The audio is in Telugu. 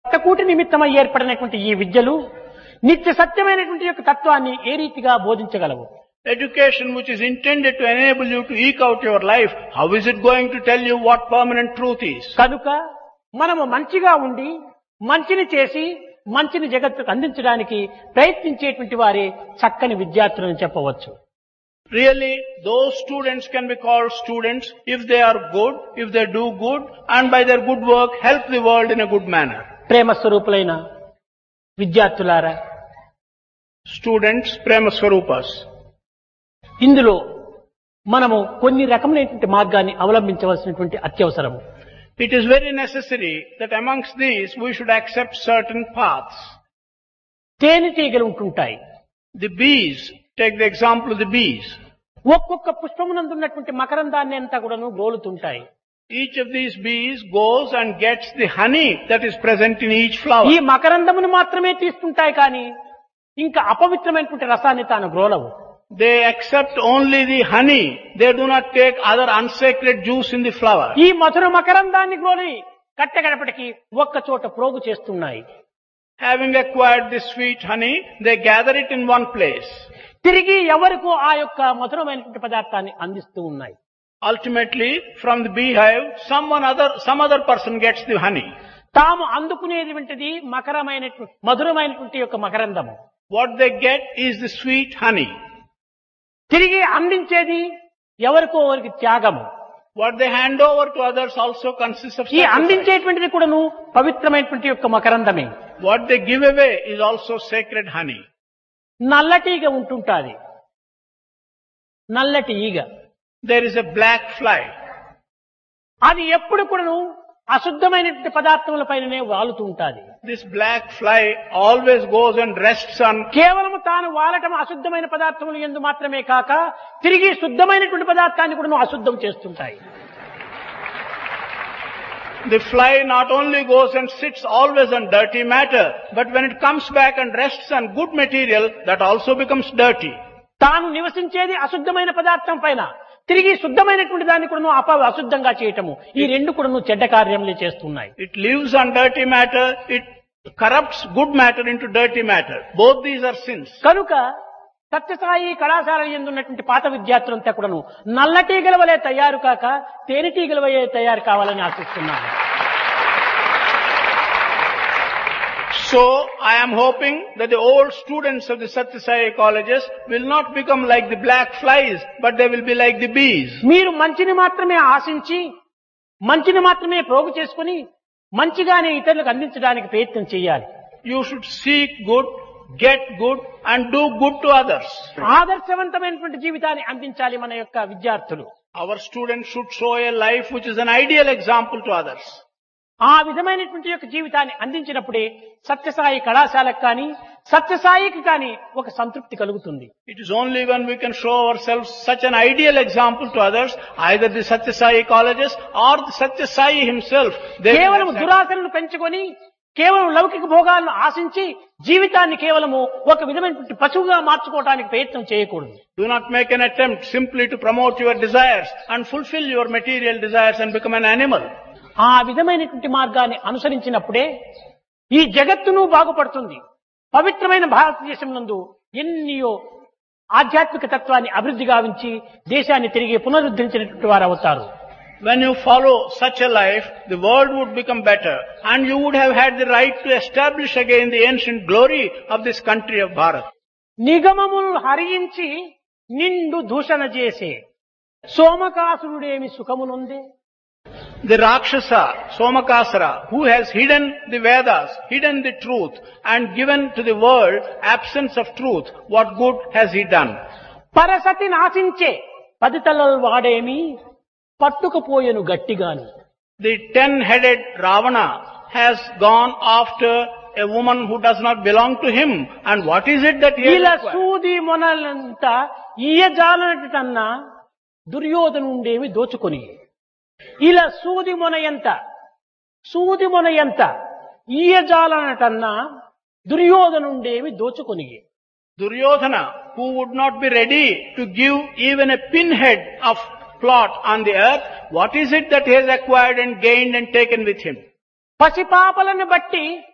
రక్తకూటి నిమిత్తమై ఏర్పడినటువంటి ఈ విద్యలు నిత్య సత్యమైనటువంటి యొక్క తత్వాన్ని ఏ రీతిగా బోధించగలవు Education which is intended to enable you to eke out your life, how is it going to tell you what permanent truth is? కనుక మనము మంచిగా ఉండి మంచిని చేసి మంచిని జగత్తుకు అందించడానికి ప్రయత్నించేటువంటి వారే చక్కని విద్యార్థులని చెప్పవచ్చు Really, those students can be called students if they are good, if they do good, and by their good work help the world in a good manner. ప్రేమ స్వరూపులైన విద్యార్థులారా Students, prema swarupas. ఇందులో మనము కొన్ని రకమైనటువంటి మార్గాన్ని అవలంబించవలసినటువంటి అత్యవసరము It is very necessary that amongst these we should accept certain paths. తేనెటీగలు ఉంటుంటాయి The bees, take the example of the bees. ఒక్కొక్క పుష్పమునందున్నటువంటి మకరందాన్ని అంతా కూడాను గోలుతుంటాయి Each of these bees goes and gets the honey that is present in each flower. ఈ మకరందమును మాత్రమే తీసుకుంటాయి కానీ ఇంకా అపవిత్రమైనటువంటి రసాన్ని తాను గ్రోలవు They accept only the honey. They do not take other unsacred juice in the flower. ఈ మధుర మకరందాన్ని గ్రోలి కట్టగడపటికి ఒక్క చోట ప్రోగు చేస్తున్నాయి Having acquired this sweet honey, they gather it in one place. తిరిగి ఎవరికో ఆ యొక్క మధురమైనటువంటి పదార్థాన్ని అందిస్తూ ఉన్నాయి Ultimately, from the beehive, someone other, some other person gets the honey. తాము అందుకునేటువంటిది మకరమైనటువంటి మధురమైనటువంటి యొక్క మకరందము What they get is the sweet honey. తిరిగి అందించేది ఎవరికో వారికి త్యాగము What they hand over to others also consists of ఈ sacrifice. అందించేటువంటిది కూడాను పవిత్రమైనటువంటి యొక్క మకరందమే What they give away is also sacred honey. నల్లటీగ ఉంటుంటాది నల్లటి ఈగ There is a black fly. అది ఎప్పుడు కూడాను అశుద్ధమైనటువంటి పదార్థముల పైననే వాలుతూ ఉంటాది This black fly always goes and rests on కేవలం తాను వాలటం అశుద్ధమైన పదార్థములు ఎందు మాత్రమే కాక తిరిగి శుద్ధమైనటువంటి పదార్థాన్ని కూడా అశుద్ధం చేస్తుంటాయి The fly not only goes and sits always on dirty matter, but when it comes back and rests on good material, that also becomes dirty. తాను నివసించేది అశుద్ధమైన పదార్థం పైన తిరిగి శుద్ధమైనటువంటి దాన్ని కూడా అప అశుద్ధంగా చేయటము ఈ రెండు కూడా చెడ్డ కార్యములే చేస్తున్నాయి It lives on dirty matter, it corrupts good matter into dirty matter. Both these are sins. కనుక సత్యసాయి కళాశాల ఎందున్నటువంటి పాత విద్యార్థులంతా కూడాను నల్లటీగల వలె తయారు కాక తేనెటీగల వలె తయారు కావాలని ఆశిస్తున్నాను So, I am hoping that the old students of the Satyasai colleges will not become like the black flies, but they will be like the bees. మీరు మంచిని మాత్రమే ఆశించి మంచిని మాత్రమే ప్రోగు చేసుకుని మంచిగానే ఇతరులకు అందించడానికి ప్రయత్నం చేయాలి You should seek good, get good, and do good to others. ఆదర్శవంతమైనటువంటి జీవితాన్ని అందించాలి మన యొక్క విద్యార్థులు Our students should show a life which is an ideal example to others. ఆ విధమైనటువంటి యొక్క జీవితాన్ని అందించినప్పుడే సత్యసాయి కళాశాలకు కానీ సత్యసాయికి కానీ ఒక సంతృప్తి కలుగుతుంది It is only when we can show ourselves such an ideal example to others, either the Satyasai colleges or the Satyasai himself. They will కేవలం have దురాశలను పెంచుకొని కేవలం లౌకిక భోగాలను ఆశించి జీవితాన్ని కేవలము ఒక విధమైనటువంటి పశువుగా మార్చుకోవడానికి ప్రయత్నం చేయకూడదు Do not make an attempt simply to promote your desires and fulfill your material desires and become an animal. ఆ విధమైనటువంటి మార్గాన్ని అనుసరించినప్పుడే ఈ జగత్తును బాగుపడుతుంది పవిత్రమైన భారతదేశం నందు ఎన్నో ఆధ్యాత్మిక తత్వాన్ని అభివృద్ధి గావించి దేశాన్ని తిరిగి పునరుద్ధరించినటువంటి వారు అవుతారు When you follow such a life, the world would become better and you would have had the right to establish again the ancient glory of this country of Bharat. నిగమములు హరించి నిండు దూషణ చేసే సోమకాసురుడేమి సుఖమునుందే The Rakshasa, Somakasara, who has hidden the Vedas, hidden the truth and given to the world absence of truth, what good has he done? పరసతి నాశించే పది తలలు వాడేమి పట్టుకుపోయెను గట్టిగాను The ten-headed Ravana has gone after a woman who does not belong to him. And what is it that he has ఇలా acquired? సూది మొనలంతా ఇయ్యజాలనటన్నా దుర్యోధనుండేమి దోచుకొని ఇలా సూది మొన ఎంత సూది మొన ఎంత ఇయ్యజాలనటన్నా దుర్యోధనుండేమి దోచుకొని Duryodhana, who would not be ready to give even a pinhead of plot on the earth, what is it that he has acquired and gained and taken with him? పసిపాపలను బట్టి